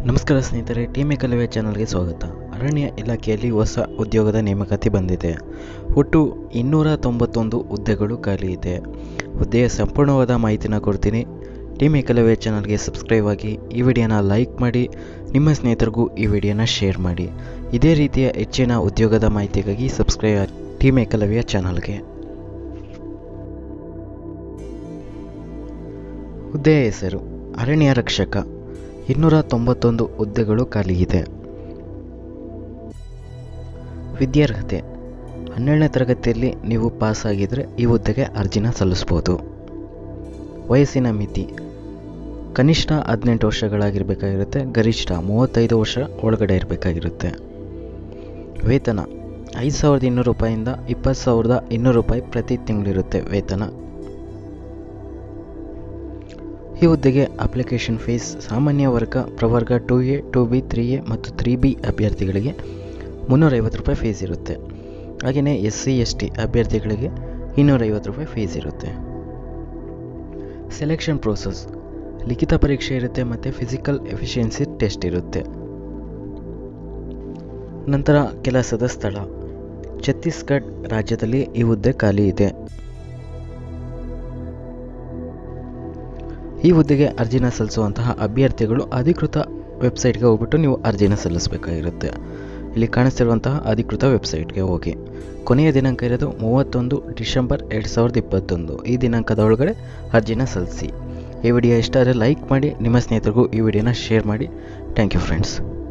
ನಮಸ್ಕಾರ ಸ್ನೇಹಿತರೆ ಟೀಮೆ ಕಲವೆ ಚಾನಲ್ಗೆ ಸ್ವಾಗತ ಅರಣ್ಯ ಇಲಾಖೆಯಲ್ಲಿ ಹೊಸ ಉದ್ಯೋಗದ ನೇಮಕಾತಿ ಬಂದಿದೆ ಒಟ್ಟು ಇನ್ನೂರ ತೊಂಬತ್ತೊಂದು ಹುದ್ದೆಗಳು ಖಾಲಿ ಇದೆ ಹುದ್ದೆಯ ಸಂಪೂರ್ಣವಾದ ಮಾಹಿತಿನ ಕೊಡ್ತೀನಿ ಟೀಮೆ ಕಲವೆ ಚಾನಲ್ಗೆ ಸಬ್ಸ್ಕ್ರೈಬ್ ಆಗಿ ಈ ವಿಡಿಯೋನ ಲೈಕ್ ಮಾಡಿ ನಿಮ್ಮ ಸ್ನೇಹಿತರಿಗೂ ಈ ವಿಡಿಯೋನ ಶೇರ್ ಮಾಡಿ ಇದೇ ರೀತಿಯ ಹೆಚ್ಚಿನ ಉದ್ಯೋಗದ ಮಾಹಿತಿಗಾಗಿ ಸಬ್ಸ್ಕ್ರೈಬ್ ಆಗಿ ಟೀಮೆ ಕಲವೆಯ ಚಾನಲ್ಗೆ ಹುದ್ದೆಯ ಹೆಸರು ಅರಣ್ಯ ರಕ್ಷಕ ಇನ್ನೂರ ತೊಂಬತ್ತೊಂದು ಹುದ್ದೆಗಳು ಖಾಲಿಯಿದೆ ವಿದ್ಯಾರ್ಹತೆ ಹನ್ನೆರಡನೇ ತರಗತಿಯಲ್ಲಿ ನೀವು ಪಾಸ್ ಆಗಿದ್ದರೆ ಈ ಹುದ್ದೆಗೆ ಅರ್ಜಿನ ಸಲ್ಲಿಸ್ಬೋದು ವಯಸ್ಸಿನ ಮಿತಿ ಕನಿಷ್ಠ ಹದಿನೆಂಟು ವರ್ಷಗಳಾಗಿರಬೇಕಾಗಿರುತ್ತೆ ಗರಿಷ್ಠ ಮೂವತ್ತೈದು ವರ್ಷ ಒಳಗಡೆ ಇರಬೇಕಾಗಿರುತ್ತೆ ವೇತನ ಐದು ಸಾವಿರದ ಇನ್ನೂರು ರೂಪಾಯಿಂದ ಇಪ್ಪತ್ತು ಸಾವಿರದ ಇನ್ನೂರು ರೂಪಾಯಿ ಪ್ರತಿ ತಿಂಗಳಿರುತ್ತೆ ವೇತನ ಈ ಹುದ್ದೆಗೆ ಅಪ್ಲಿಕೇಶನ್ ಫೀಸ್ ಸಾಮಾನ್ಯ ವರ್ಗ ಪ್ರವರ್ಗ two A two B three A ಮತ್ತು ತ್ರೀ ಬಿ ಅಭ್ಯರ್ಥಿಗಳಿಗೆ ಮುನ್ನೂರೈವತ್ತು ರೂಪಾಯಿ ಫೀಸ್ ಇರುತ್ತೆ ಹಾಗೆಯೇ ಎಸ್ ಸಿ ಎಸ್ ಟಿ ಅಭ್ಯರ್ಥಿಗಳಿಗೆ ಇನ್ನೂರೈವತ್ತು ರೂಪಾಯಿ ಫೀಸ್ ಇರುತ್ತೆ ಸೆಲೆಕ್ಷನ್ ಪ್ರೋಸೆಸ್ ಲಿಖಿತ ಪರೀಕ್ಷೆ ಇರುತ್ತೆ ಮತ್ತು ಫಿಸಿಕಲ್ ಎಫಿಷಿಯನ್ಸಿ ಟೆಸ್ಟ್ ಇರುತ್ತೆ ನಂತರ ಕೆಲಸದ ಸ್ಥಳ ಛತ್ತೀಸ್ಗಢ ರಾಜ್ಯದಲ್ಲಿ ಈ ಹುದ್ದೆ ಖಾಲಿ ಇದೆ ಈ ಹುದ್ದೆಗೆ ಅರ್ಜಿನ ಸಲ್ಲಿಸುವಂತಹ ಅಭ್ಯರ್ಥಿಗಳು ಅಧಿಕೃತ ವೆಬ್ಸೈಟ್ಗೆ ಹೋಗ್ಬಿಟ್ಟು ನೀವು ಅರ್ಜಿನ ಸಲ್ಲಿಸಬೇಕಾಗಿರುತ್ತೆ ಇಲ್ಲಿ ಕಾಣಿಸ್ತಿರುವಂತಹ ಅಧಿಕೃತ ವೆಬ್ಸೈಟ್ಗೆ ಹೋಗಿ ಕೊನೆಯ ದಿನಾಂಕ ಇರೋದು ಮೂವತ್ತೊಂದು ಡಿಸೆಂಬರ್ ಎರಡು ಸಾವಿರದ ಇಪ್ಪತ್ತೊಂದು ಈ ದಿನಾಂಕದ ಒಳಗಡೆ ಅರ್ಜಿನ ಸಲ್ಲಿಸಿ ಈ ವಿಡಿಯೋ ಇಷ್ಟ ಆದರೆ ಲೈಕ್ ಮಾಡಿ ನಿಮ್ಮ ಸ್ನೇಹಿತರಿಗೂ ಈ ವಿಡಿಯೋನ ಶೇರ್ ಮಾಡಿ ಥ್ಯಾಂಕ್ ಯು ಫ್ರೆಂಡ್ಸ್